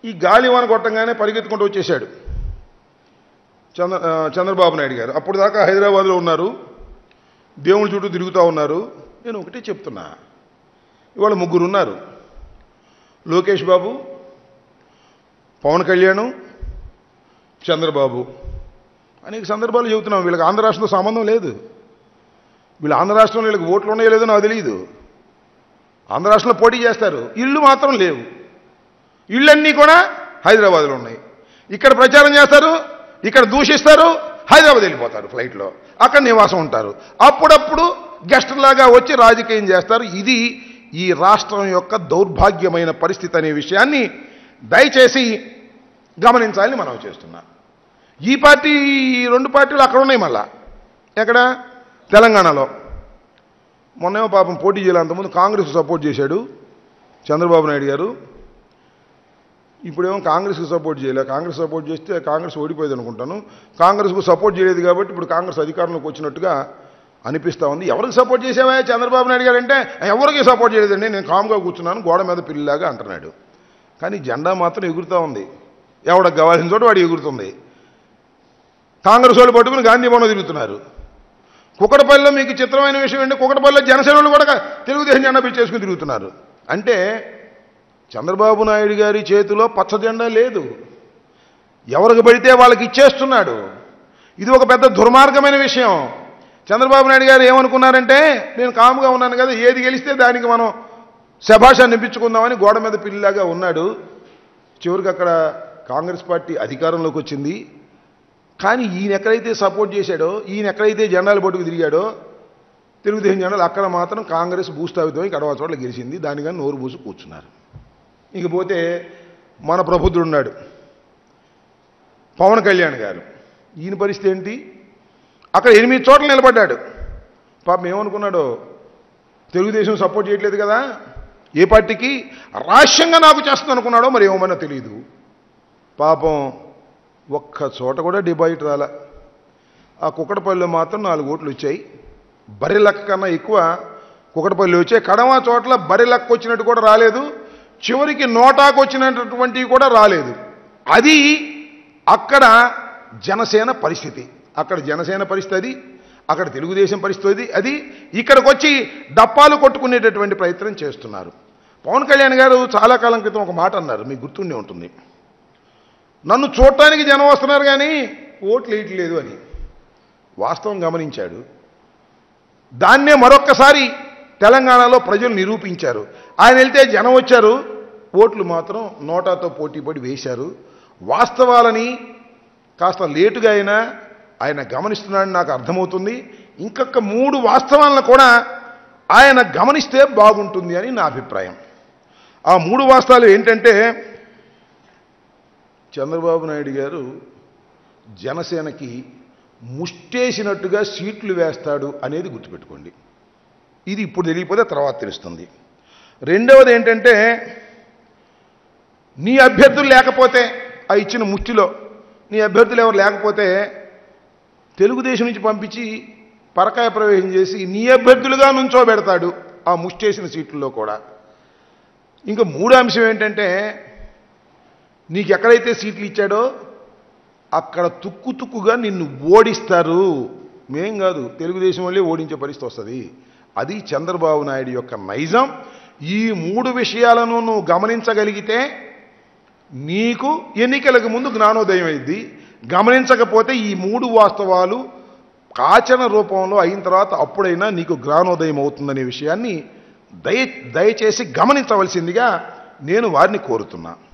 ఈ గాలివాన కొట్టంగానే పరిగెత్తుకుంటూ వచ్చేసాడు చంద్ర ఆ, చంద్రబాబు నాయుడు గారు అప్పుడు దాకా హైదరాబాద్లో ఉన్నారు దేవుళ్ళ చుట్టూ తిరుగుతూ ఉన్నారు నేను ఒకటే చెప్తున్నా ఇవాళ ముగ్గురు ఉన్నారు లోకేష్ బాబు పవన్ కళ్యాణ్ చంద్రబాబు అనేక సందర్భాలు చెబుతున్నాం వీళ్ళకి ఆంధ్ర రాష్ట్రంతో సంబంధం లేదు వీళ్ళు ఆంధ్ర రాష్ట్రంలో వీళ్ళకి ఓట్లు ఉన్నాయో లేదో నాకు తెలియదు ఆంధ్ర రాష్ట్రంలో పోటీ చేస్తారు ఇళ్ళు మాత్రం లేవు ఇళ్ళన్నీ కూడా హైదరాబాద్లో ఉన్నాయి ఇక్కడ ప్రచారం చేస్తారు ఇక్కడ దూషిస్తారు హైదరాబాద్ వెళ్ళిపోతారు ఫ్లైట్లో అక్కడ నివాసం ఉంటారు అప్పుడప్పుడు గెస్ట్ లాగా వచ్చి రాజకీయం చేస్తారు ఇది ఈ రాష్ట్రం యొక్క దౌర్భాగ్యమైన పరిస్థితి అనే విషయాన్ని దయచేసి గమనించాలని మనం చేస్తున్నాం ఈ పార్టీ ఈ రెండు పార్టీలు అక్కడ ఉన్నాయి మళ్ళా ఎక్కడ తెలంగాణలో మొన్నేమో పాపం పోటీ చేయాలి అంతకుముందు కాంగ్రెస్ సపోర్ట్ చేశాడు చంద్రబాబు నాయుడు గారు ఇప్పుడేమో కాంగ్రెస్కి సపోర్ట్ చేయలే కాంగ్రెస్ సపోర్ట్ చేస్తే కాంగ్రెస్ ఓడిపోయేది అనుకుంటాను కాంగ్రెస్కు సపోర్ట్ చేయలేదు కాబట్టి ఇప్పుడు కాంగ్రెస్ అధికారంలోకి వచ్చినట్టుగా అనిపిస్తూ ఉంది ఎవరికి సపోర్ట్ చేసావా చంద్రబాబు నాయుడు గారు అంటే ఎవరికి సపోర్ట్ చేయలేదండి నేను కామ్గా కూర్చున్నాను గోడ మీద పిల్లిలాగా అంటున్నాడు కానీ జెండా మాత్రం ఎగురుతూ ఉంది ఎవడకు కావాల్సిన చోట వాడు ఎగురుతుంది కాంగ్రెస్ వాళ్ళు పట్టుకుని గాంధీ భవనం తిరుగుతున్నారు కుకటపల్లిలో మీకు చిత్రమైన విషయం ఏంటి కుకటపల్లిలో జనసేన వాళ్ళు కూడా తెలుగుదేశం జెండా పిచ్చేసుకుని తిరుగుతున్నారు అంటే చంద్రబాబు నాయుడు గారి చేతిలో పచ్చ జెండా లేదు ఎవరికి పడితే వాళ్ళకి ఇచ్చేస్తున్నాడు ఇది ఒక పెద్ద దుర్మార్గమైన విషయం చంద్రబాబు నాయుడు గారు ఏమనుకున్నారంటే నేను కాముగా ఉన్నాను కదా ఏది గెలిస్తే దానికి మనం శభాష నిప్పించుకుందామని గోడ మీద పిల్లిలాగా ఉన్నాడు చివరికి అక్కడ కాంగ్రెస్ పార్టీ అధికారంలోకి వచ్చింది కానీ ఈయన ఎక్కడైతే సపోర్ట్ చేశాడో ఈయన ఎక్కడైతే జెండాలు పట్టుకు తిరిగాడో తెలుగుదేశం జెండాలు అక్కడ మాత్రం కాంగ్రెస్ భూస్థాపితమై కడవ చోట్ల గెలిచింది దానిగా నోరు మూసి కూర్చున్నారు ఇకపోతే మన ప్రబుద్ధుడు ఉన్నాడు పవన్ కళ్యాణ్ గారు ఈయన పరిస్థితి ఏంటి అక్కడ ఎనిమిది చోట్ల నిలబడ్డాడు పాపం ఏమనుకున్నాడో తెలుగుదేశం సపోర్ట్ చేయట్లేదు కదా ఏ పార్టీకి రాష్ట్రంగా నాకు చేస్తుంది అనుకున్నాడో మరి ఏమన్నా తెలియదు పాపం ఒక్క చోట కూడా డిపాజిట్ రాల ఆ కుక్కడపల్లిలో మాత్రం నాలుగు ఓట్లు వచ్చాయి బరి లెక్క కన్నా ఎక్కువ కుక్కడపల్లి వచ్చాయి కడమ చోట్ల బరి లెక్క వచ్చినట్టు కూడా రాలేదు చివరికి నోటాకు వచ్చినటువంటివి కూడా రాలేదు అది అక్కడ జనసేన పరిస్థితి అక్కడ జనసేన పరిస్థితి అది అక్కడ తెలుగుదేశం పరిస్థితి అది ఇక్కడికి వచ్చి డప్పాలు కొట్టుకునేటటువంటి ప్రయత్నం చేస్తున్నారు పవన్ కళ్యాణ్ గారు చాలా కాలం క్రితం ఒక మాట అన్నారు మీకు గుర్తుండే ఉంటుంది నన్ను చూడటానికి జనం వస్తున్నారు కానీ ఓట్లు వేయట్లేదు అని వాస్తవం గమనించాడు దాన్నే మరొక్కసారి తెలంగాణలో ప్రజలు నిరూపించారు ఆయన వెళ్తే జనం వచ్చారు ఓట్లు మాత్రం నోటాతో పోటీపడి వేశారు వాస్తవాలని కాస్త లేటుగా అయినా ఆయన గమనిస్తున్నాడని నాకు అర్థమవుతుంది ఇంకొక మూడు వాస్తవాలను కూడా ఆయన గమనిస్తే బాగుంటుంది అని నా అభిప్రాయం ఆ మూడు వాస్తవాలు ఏంటంటే చంద్రబాబు నాయుడు గారు జనసేనకి ముష్టేసినట్టుగా సీట్లు వేస్తాడు అనేది గుర్తుపెట్టుకోండి ఇది ఇప్పుడు తెలియకపోతే తర్వాత తెలుస్తుంది రెండవది ఏంటంటే నీ అభ్యర్థులు లేకపోతే ఆ ఇచ్చిన ముష్టిలో నీ అభ్యర్థులు ఎవరు లేకపోతే తెలుగుదేశం నుంచి పంపించి పరకాయ ప్రవేశం చేసి నీ అభ్యర్థులుగా నుంచోబెడతాడు ఆ ముష్టేసిన సీట్లలో కూడా ఇంకా మూడో అంశం ఏంటంటే నీకు ఎక్కడైతే సీట్లు ఇచ్చాడో అక్కడ తుక్కు తుక్కుగా నిన్ను ఓడిస్తారు మేం కాదు తెలుగుదేశం వల్లే ఓడించే పరిస్థితి వస్తుంది అది చంద్రబాబు నాయుడు యొక్క నైజం ఈ మూడు విషయాలను నువ్వు గమనించగలిగితే నీకు ఎన్నికలకు ముందు జ్ఞానోదయం అయింది గమనించకపోతే ఈ మూడు వాస్తవాలు ఆచరణ రూపంలో అయిన తర్వాత అప్పుడైనా నీకు జ్ఞానోదయం అవుతుందనే విషయాన్ని దయ దయచేసి గమనించవలసిందిగా నేను వారిని కోరుతున్నా